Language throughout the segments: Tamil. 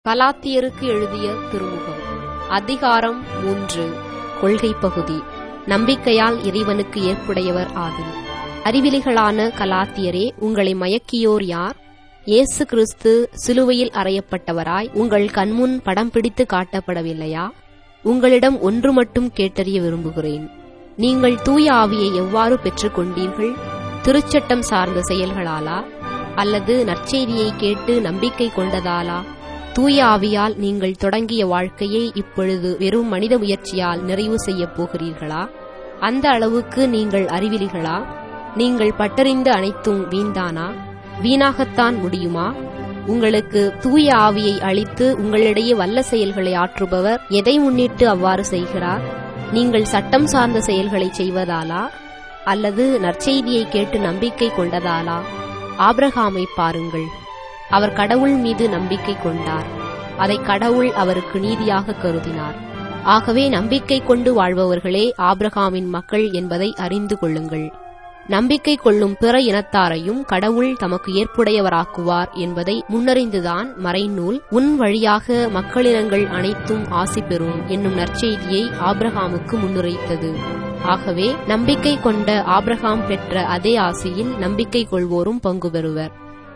கலாத்தியருக்கு எழுதிய திருமுகம் அதிகாரம் மூன்று கொள்கை பகுதி நம்பிக்கையால் இறைவனுக்கு ஏற்புடையவர் ஆதல் அறிவிலிகளான கலாத்தியரே உங்களை மயக்கியோர் யார் இயேசு கிறிஸ்து சிலுவையில் அறையப்பட்டவராய் உங்கள் கண்முன் படம் பிடித்து காட்டப்படவில்லையா உங்களிடம் ஒன்று மட்டும் கேட்டறிய விரும்புகிறேன் நீங்கள் தூய ஆவியை எவ்வாறு பெற்றுக் கொண்டீர்கள் திருச்சட்டம் சார்ந்த செயல்களாலா அல்லது நற்செய்தியை கேட்டு நம்பிக்கை கொண்டதாலா தூய ஆவியால் நீங்கள் தொடங்கிய வாழ்க்கையை இப்பொழுது வெறும் மனித முயற்சியால் நிறைவு செய்யப் போகிறீர்களா அந்த அளவுக்கு நீங்கள் அறிவிலிகளா நீங்கள் பட்டறிந்த அனைத்தும் வீண்தானா வீணாகத்தான் முடியுமா உங்களுக்கு தூய ஆவியை அளித்து உங்களிடையே வல்ல செயல்களை ஆற்றுபவர் எதை முன்னிட்டு அவ்வாறு செய்கிறார் நீங்கள் சட்டம் சார்ந்த செயல்களை செய்வதாலா அல்லது நற்செய்தியை கேட்டு நம்பிக்கை கொண்டதாலா ஆபிரகாமை பாருங்கள் அவர் கடவுள் மீது நம்பிக்கை கொண்டார் அதை கடவுள் அவருக்கு நீதியாக கருதினார் ஆகவே நம்பிக்கை கொண்டு வாழ்பவர்களே ஆபிரகாமின் மக்கள் என்பதை அறிந்து கொள்ளுங்கள் நம்பிக்கை கொள்ளும் பிற இனத்தாரையும் கடவுள் தமக்கு ஏற்புடையவராக்குவார் என்பதை முன்னறிந்துதான் மறைநூல் உன் வழியாக மக்களினங்கள் அனைத்தும் ஆசி பெறும் என்னும் நற்செய்தியை ஆபிரகாமுக்கு முன்னுரைத்தது ஆகவே நம்பிக்கை கொண்ட ஆபிரகாம் பெற்ற அதே ஆசியில் நம்பிக்கை கொள்வோரும் பங்கு பெறுவர்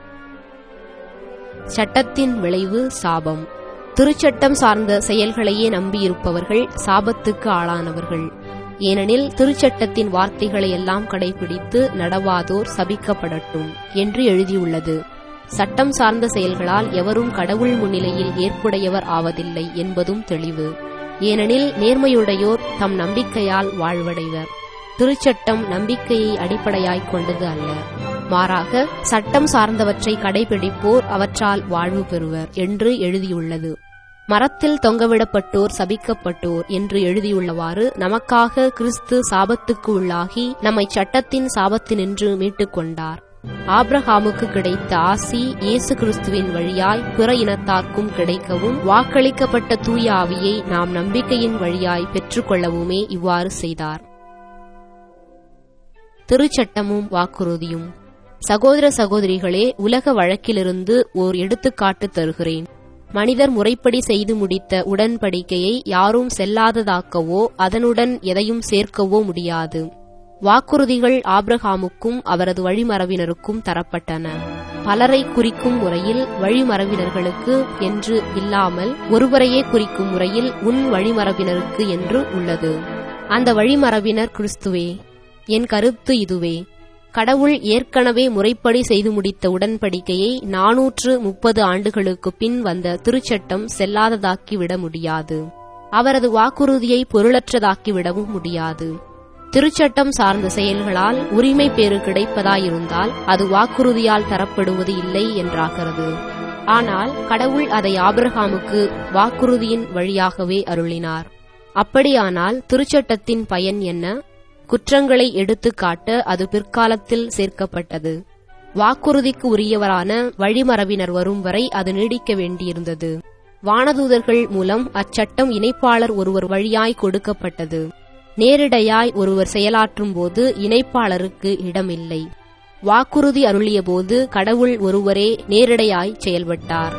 சட்டத்தின் விளைவு சாபம் திருச்சட்டம் சார்ந்த செயல்களையே நம்பியிருப்பவர்கள் சாபத்துக்கு ஆளானவர்கள் ஏனெனில் திருச்சட்டத்தின் வார்த்தைகளை எல்லாம் கடைபிடித்து நடவாதோர் சபிக்கப்படட்டும் என்று எழுதியுள்ளது சட்டம் சார்ந்த செயல்களால் எவரும் கடவுள் முன்னிலையில் ஏற்புடையவர் ஆவதில்லை என்பதும் தெளிவு ஏனெனில் நேர்மையுடையோர் தம் நம்பிக்கையால் வாழ்வடைவர் திருச்சட்டம் நம்பிக்கையை அடிப்படையாய்க் கொண்டது அல்ல மாறாக சட்டம் சார்ந்தவற்றை கடைபிடிப்போர் அவற்றால் வாழ்வு பெறுவர் என்று எழுதியுள்ளது மரத்தில் தொங்கவிடப்பட்டோர் சபிக்கப்பட்டோர் என்று எழுதியுள்ளவாறு நமக்காக கிறிஸ்து சாபத்துக்கு உள்ளாகி நம்மை சட்டத்தின் சாபத்தினின்று மீட்டுக் கொண்டார் ஆப்ரஹாமுக்கு கிடைத்த ஆசி இயேசு கிறிஸ்துவின் வழியாய் பிற இனத்தார்க்கும் கிடைக்கவும் வாக்களிக்கப்பட்ட தூய ஆவியை நாம் நம்பிக்கையின் வழியாய் பெற்றுக்கொள்ளவுமே இவ்வாறு செய்தார் திருச்சட்டமும் வாக்குறுதியும் சகோதர சகோதரிகளே உலக வழக்கிலிருந்து ஓர் எடுத்துக்காட்டு தருகிறேன் மனிதர் முறைப்படி செய்து முடித்த உடன்படிக்கையை யாரும் செல்லாததாக்கவோ அதனுடன் எதையும் சேர்க்கவோ முடியாது வாக்குறுதிகள் ஆப்ரஹாமுக்கும் அவரது வழிமரபினருக்கும் தரப்பட்டன பலரை குறிக்கும் முறையில் வழிமரபினர்களுக்கு என்று இல்லாமல் ஒருவரையே குறிக்கும் முறையில் உன் வழிமரபினருக்கு என்று உள்ளது அந்த வழிமரபினர் கிறிஸ்துவே என் கருத்து இதுவே கடவுள் ஏற்கனவே முறைப்படி செய்து முடித்த உடன்படிக்கையை நாநூற்று முப்பது ஆண்டுகளுக்கு பின் வந்த திருச்சட்டம் செல்லாததாக்கிவிட முடியாது அவரது வாக்குறுதியை பொருளற்றதாக்கிவிடவும் முடியாது திருச்சட்டம் சார்ந்த செயல்களால் உரிமை பேறு கிடைப்பதாயிருந்தால் அது வாக்குறுதியால் தரப்படுவது இல்லை என்றாகிறது ஆனால் கடவுள் அதை ஆபிரகாமுக்கு வாக்குறுதியின் வழியாகவே அருளினார் அப்படியானால் திருச்சட்டத்தின் பயன் என்ன குற்றங்களை எடுத்துக்காட்ட அது பிற்காலத்தில் சேர்க்கப்பட்டது வாக்குறுதிக்கு உரியவரான வழிமரபினர் வரும் வரை அது நீடிக்க வேண்டியிருந்தது வானதூதர்கள் மூலம் அச்சட்டம் இணைப்பாளர் ஒருவர் வழியாய் கொடுக்கப்பட்டது நேரிடையாய் ஒருவர் செயலாற்றும் போது இணைப்பாளருக்கு இடமில்லை வாக்குறுதி அருளிய போது கடவுள் ஒருவரே நேரிடையாய் செயல்பட்டார்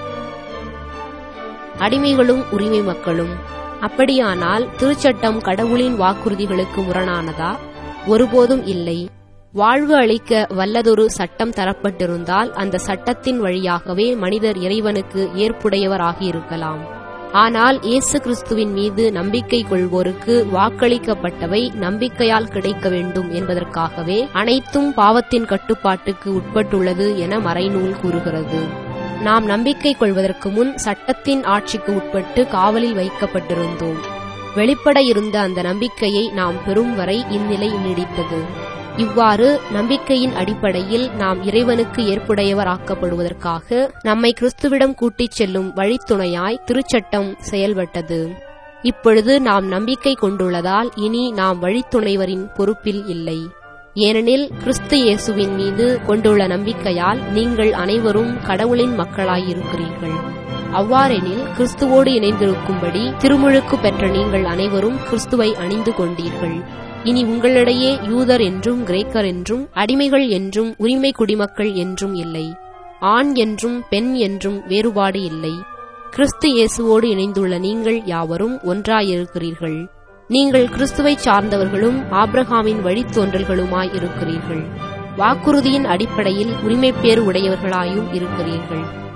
அடிமைகளும் உரிமை மக்களும் அப்படியானால் திருச்சட்டம் கடவுளின் வாக்குறுதிகளுக்கு முரணானதா ஒருபோதும் இல்லை வாழ்வு அளிக்க வல்லதொரு சட்டம் தரப்பட்டிருந்தால் அந்த சட்டத்தின் வழியாகவே மனிதர் இறைவனுக்கு ஏற்புடையவர் ஆகியிருக்கலாம் ஆனால் இயேசு கிறிஸ்துவின் மீது நம்பிக்கை கொள்வோருக்கு வாக்களிக்கப்பட்டவை நம்பிக்கையால் கிடைக்க வேண்டும் என்பதற்காகவே அனைத்தும் பாவத்தின் கட்டுப்பாட்டுக்கு உட்பட்டுள்ளது என மறைநூல் கூறுகிறது நாம் நம்பிக்கை கொள்வதற்கு முன் சட்டத்தின் ஆட்சிக்கு உட்பட்டு காவலில் வைக்கப்பட்டிருந்தோம் வெளிப்பட இருந்த அந்த நம்பிக்கையை நாம் பெறும் வரை இந்நிலை நீடித்தது இவ்வாறு நம்பிக்கையின் அடிப்படையில் நாம் இறைவனுக்கு ஏற்புடையவர் ஆக்கப்படுவதற்காக நம்மை கிறிஸ்துவிடம் கூட்டிச் செல்லும் வழித்துணையாய் திருச்சட்டம் செயல்பட்டது இப்பொழுது நாம் நம்பிக்கை கொண்டுள்ளதால் இனி நாம் வழித்துணைவரின் பொறுப்பில் இல்லை ஏனெனில் கிறிஸ்து இயேசுவின் மீது கொண்டுள்ள நம்பிக்கையால் நீங்கள் அனைவரும் கடவுளின் மக்களாயிருக்கிறீர்கள் அவ்வாறெனில் கிறிஸ்துவோடு இணைந்திருக்கும்படி திருமுழுக்கு பெற்ற நீங்கள் அனைவரும் கிறிஸ்துவை அணிந்து கொண்டீர்கள் இனி உங்களிடையே யூதர் என்றும் கிரேக்கர் என்றும் அடிமைகள் என்றும் உரிமை குடிமக்கள் என்றும் இல்லை ஆண் என்றும் பெண் என்றும் வேறுபாடு இல்லை கிறிஸ்து இயேசுவோடு இணைந்துள்ள நீங்கள் யாவரும் ஒன்றாயிருக்கிறீர்கள் நீங்கள் கிறிஸ்துவைச் சார்ந்தவர்களும் ஆபிரகாமின் வழித்தோன்றல்களுமாய் இருக்கிறீர்கள் வாக்குறுதியின் அடிப்படையில் உரிமைப்பேறு உடையவர்களாயும் இருக்கிறீர்கள்